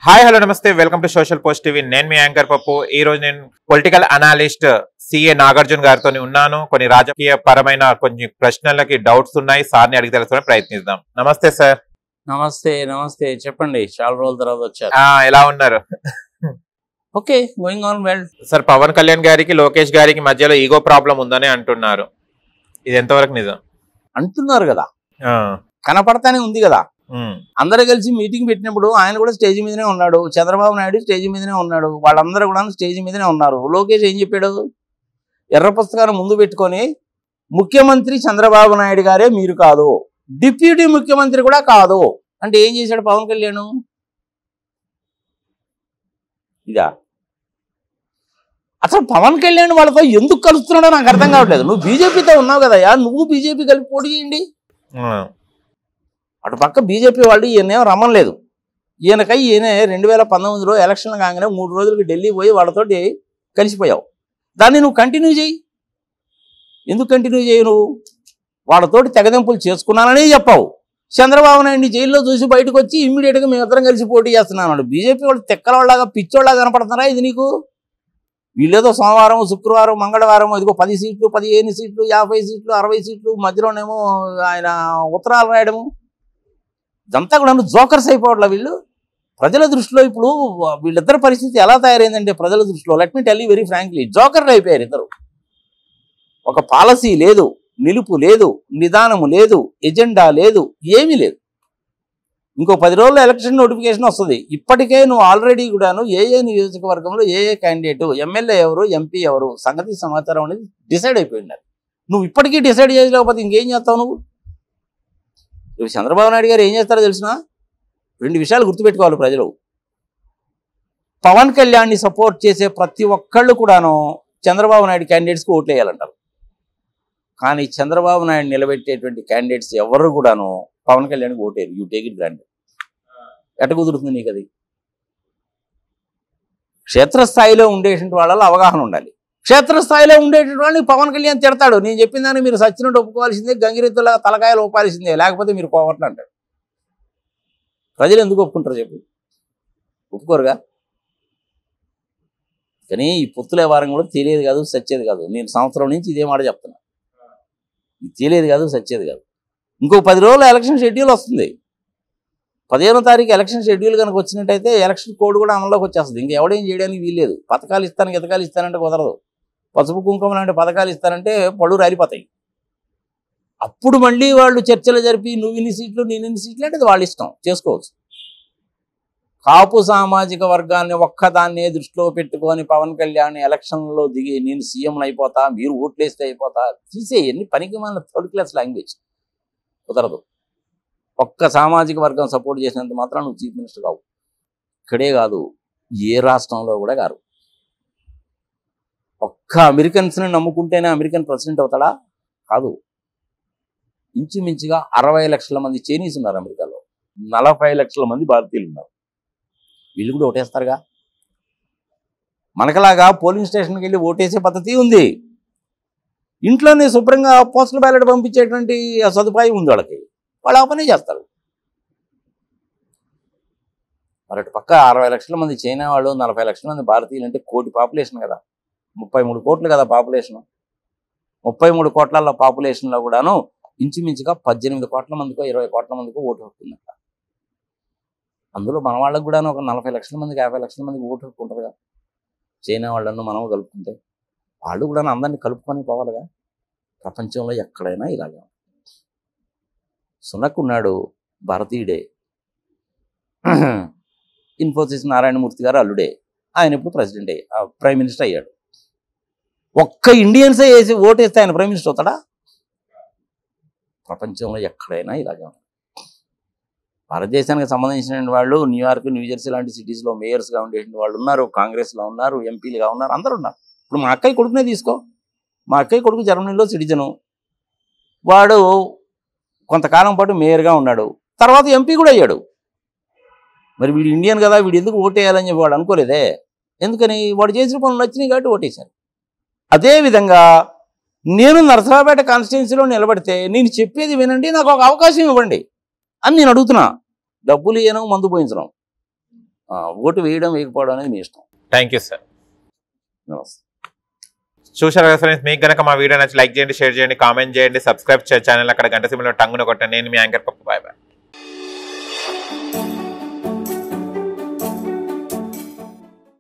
Hi hello నమస్తే welcome to Social Post TV నేను మీ యాంకర్ పప్పు ఈ రోజు నేను పొలిటికల్ అనాలిస్ట్ సిఏ నాగార్జున గారితో ఉన్నాను కొన్ని రాజకీయ పరమైన కొన్ని ప్రశ్నలకి డౌట్స్ ఉన్నాయి సార్ని అడిగి తెలుసుకునే ప్రయత్నిద్దాం నమస్తే సార్ నమస్తే నమస్తే చెప్పండి చాలా రోజుల తర్వాత వచ్చారు ఆ, ఎలా ఉన్నారు okay going on well sir Pavan Kalyan గారికి లోకేష్ గారికి మధ్యలో ఈగో ప్రాబ్లం ఉందని అంటున్నారు ఇది ఎంతవరకు నిజం అంటున్నారు కదా ఆ, కనపడతానే ఉంది కదా ఉమ్, అందరూ కలిసి మీటింగ్ పెట్టినప్పుడు ఆయన కూడా స్టేజ్ మీదనే ఉన్నాడు చంద్రబాబు నాయుడు స్టేజ్ మీదనే ఉన్నాడు వాళ్ళందరూ కూడా స్టేజ్ మీదనే ఉన్నారు లోకేష్ ఏం చెప్పాడు ఎర్ర పుస్తకాన్ని ముందు పెట్టుకొని ముఖ్యమంత్రి చంద్రబాబు నాయుడు గారే మీరు కాదు డిప్యూటీ ముఖ్యమంత్రి కూడా కాదు అంటే ఏం చేశాడు పవన్ కళ్యాణ్ ఇదా అసలు పవన్ కళ్యాణ్ వాళ్ళతో ఎందుకు కలుస్తున్నాడో నాకు అర్థం కావట్లేదు నువ్వు బీజేపీతో ఉన్నావు కదయ్యా నువ్వు బీజేపీ కలిపి పోటీ చేయండి ఉమ్, అటు పక్క బీజేపీ వాళ్ళు ఈయనేం రమ్మలేదు ఈయనకై ఈయన రెండు వేల పంతొమ్మిదిలో ఎలక్షన్ కాగానే మూడు రోజులకి ఢిల్లీ పోయి వాళ్ళతోటి కలిసిపోయావు దాన్ని నువ్వు కంటిన్యూ చేయి ఎందుకు కంటిన్యూ చేయి నువ్వు వాళ్ళతోటి తెగదెంపులు చేసుకున్నానని చెప్పావు చంద్రబాబు నాయుడిని జైల్లో చూసి బయటకు వచ్చి ఇమ్మీడియట్గా మేమిద్దరం కలిసి పోటీ చేస్తున్నాను బీజేపీ వాళ్ళు తెక్కలవాళ్ళగా పిచ్చోళ్ళగా కనపడుతున్నారా ఇది నీకు వీళ్ళేదో సోమవారం శుక్రవారం మంగళవారం ఇదిగో పది సీట్లు పదిహేను సీట్లు యాభై సీట్లు అరవై సీట్లు మధ్యలోనేమో ఆయన ఉత్తరాలు రాయడము ఇదంతా కూడా జోకర్స్ అయిపోవట్లా వీళ్ళు ప్రజల దృష్టిలో ఇప్పుడు వీళ్ళిద్దరి పరిస్థితి ఎలా తయారైందంటే ప్రజల దృష్టిలో let me tell very frankly జోకర్లు అయిపోయారు ఇద్దరు ఒక పాలసీ లేదు నిలుపు లేదు నిదానము లేదు ఎజెండా లేదు ఏమీ లేదు ఇంకో పది రోజుల్లో ఎలక్షన్ నోటిఫికేషన్ వస్తుంది ఇప్పటికే నువ్వు ఆల్రెడీ కూడాను ఏ ఏ నియోజకవర్గంలో ఏ ఏ క్యాండిడేట్ ఎమ్మెల్యే ఎవరు ఎంపీ ఎవరు సంగతి సమాచారం అనేది డిసైడ్ అయిపోయినారు నువ్వు ఇప్పటికీ డిసైడ్ చేయలేకపోతే ఇంకేం చేస్తావు నువ్వు రేపు చంద్రబాబు నాయుడు గారు ఏం చేస్తారో తెలిసిన రెండు విషయాలు గుర్తుపెట్టుకోవాలి ప్రజలు పవన్ కళ్యాణ్ని సపోర్ట్ చేసే ప్రతి ఒక్కళ్ళు కూడాను చంద్రబాబు నాయుడు క్యాండిడేట్స్కి ఓట్లు వేయాలంటారు కానీ చంద్రబాబు నాయుడు నిలబెట్టేటువంటి క్యాండిడేట్స్ ఎవరు కూడాను పవన్ కళ్యాణ్కి ఓటేరు యూ టేక్ ఇట్ గ్రాండ్ ఎట కుదురుతుంది నీకు అది క్షేత్రస్థాయిలో ఉండేటువంటి వాళ్ళలో అవగాహన ఉండాలి క్షేత్రస్థాయిలో ఉండేటువంటి వాళ్ళని పవన్ కళ్యాణ్ తిడతాడు నేను చెప్పిన దాన్ని మీరు సచ్చినట్టు ఒప్పుకోవాల్సిందే గంగిరెద్దులా తలకాయలు ఒప్పాల్సిందే లేకపోతే మీరు పోవట్లు అంటాడు ప్రజలు ఎందుకు ఒప్పుకుంటారు చెప్పు ఒప్పుకోరుగా కానీ ఈ పొత్తుల వారం కూడా తెలియదు కాదు సచ్చేది కాదు నేను సంవత్సరం నుంచి ఇదే మాట చెప్తున్నా ఇది తెలియదు కాదు సచ్చేది కాదు ఇంకో పది రోజులు ఎలక్షన్ షెడ్యూల్ వస్తుంది పదిహేనో తారీఖు ఎలక్షన్ షెడ్యూల్ కనుక వచ్చినట్టయితే ఎలక్షన్ కోడ్ కూడా అమల్లోకి వచ్చేస్తుంది ఇంక ఎవడేం చేయడానికి వీల్లేదు పథకాలు ఇస్తాను గతకాలు ఇస్తానంటే కుదరదు పసుపు కుంకుమ లాంటి పథకాలు ఇస్తానంటే పళ్ళు రాలిపోతాయి అప్పుడు మళ్ళీ వాళ్ళు చర్చలు జరిపి నువ్వు ఇన్ని సీట్లు నేను ఇన్ని సీట్లు అంటే అది వాళ్ళ ఇష్టం చేసుకోవచ్చు కాపు సామాజిక వర్గాన్ని ఒక్కదాన్నే దృష్టిలో పెట్టుకొని పవన్ కళ్యాణ్ ఎలక్షన్లో దిగి నేను సీఎం అయిపోతా మీరు ఓట్లేస్తే అయిపోతా తీసే ఎన్ని పనికి మన థర్డ్ క్లాస్ లాంగ్వేజ్ కుదరదు ఒక్క సామాజిక వర్గం సపోర్ట్ చేసినంత మాత్రం నువ్వు చీఫ్ మినిస్టర్ కావు ఇక్కడే కాదు ఏ రాష్ట్రంలో కూడా కారు ఒక్క అమెరికన్స్ని నమ్ముకుంటేనే అమెరికన్ ప్రెసిడెంట్ అవుతాడా కాదు ఇంచుమించుగా అరవై లక్షల మంది చైనీస్ ఉన్నారు అమెరికాలో నలభై లక్షల మంది భారతీయులు ఉన్నారు వీళ్ళు కూడా ఓటేస్తారుగా మనకలాగా పోలింగ్ స్టేషన్కి వెళ్ళి ఓటేసే పద్ధతి ఉంది ఇంట్లోనే శుభ్రంగా పోస్టల్ బ్యాలెట్ పంపించేటువంటి ఆ సదుపాయం ఉంది వాళ్ళకి వాళ్ళు ఆ పనే చేస్తారు మరి అటు పక్క అరవై లక్షల మంది చైనా వాళ్ళు నలభై లక్షల మంది భారతీయులు అంటే కోటి పాపులేషన్ కదా ముప్పై మూడు కోట్లు కదా పాపులేషన్ ముప్పై మూడు కోట్ల పాపులేషన్లో కూడాను ఇంచుమించుగా పద్దెనిమిది కోట్ల మందికో ఇరవై కోట్ల మందికో ఓటు హక్కు ఉందంట అందులో మన వాళ్ళకు కూడా ఒక నలభై లక్షల మందికి యాభై లక్షల మందికి ఓటు హక్కు ఉంటుందిగా చైనా వాళ్ళను మనం కలుపుకుంటే వాళ్ళు కూడా అందరినీ కలుపుకొని పోవాలిగా ప్రపంచంలో ఎక్కడైనా ఇలాగే ఉంటుంది. సునక్ ఉన్నాడు భారతీయుడే ఇన్ఫోసిస్ నారాయణమూర్తి గారు అల్లుడే ఆయన ఇప్పుడు ప్రెసిడెంట్ అయ్యి ప్రైమ్ మినిస్టర్ అయ్యాడు ఒక్క ఇండియన్సే వేసి ఓటేస్తే ఆయన ప్రైమ్ మినిస్టర్ అవుతాడా ప్రపంచంలో ఎక్కడైనా ఇలాగే ఉంటుంది భారతదేశానికి సంబంధించిన వాళ్ళు న్యూయార్క్ న్యూజెర్సీ లాంటి సిటీస్లో మేయర్స్గా ఉండేటువంటి వాళ్ళు ఉన్నారు కాంగ్రెస్లో ఉన్నారు ఎంపీలుగా ఉన్నారు అందరూ ఉన్నారు ఇప్పుడు మా అక్కయ్య కొడుకునే తీసుకో మా అక్కయ్య కొడుకు జర్మనీలో సిటిజను వాడు కొంతకాలం పాటు మేయర్గా ఉన్నాడు తర్వాత ఎంపీ కూడా అయ్యాడు మరి వీడు ఇండియన్ కదా వీడు ఎందుకు ఓటేయాలని చెప్పి వాడు అనుకోలేదే ఎందుకని వాడు చేసిన పనులు నచ్చినాయి కాబట్టి ఓటేశారు అదేవిధంగా నేను నరసరావుపేట కాన్స్టిట్యున్సీలో నిలబడితే నేను చెప్పేది వినండి నాకు ఒక అవకాశం ఇవ్వండి అని నేను అడుగుతున్నా డబ్బులు ఇయ్యను మందు పోయించడం ఆ, ఓటు వేయడం వేయకపోవడం అనేది మీ ఇష్టం థ్యాంక్ యూ సార్ నమస్తే చూశారు కదా ఫ్రెండ్స్ మీకు గనక మా వీడియో నచ్చి లైక్ చేయండి షేర్ చేయండి కామెంట్ చేయండి సబ్స్క్రైబ్ ఛానల్ అక్కడ గంట సింబల్ టంగున కొట్టండి నేను మీ యాంకర్ పప్పు బాయ్ బాయ్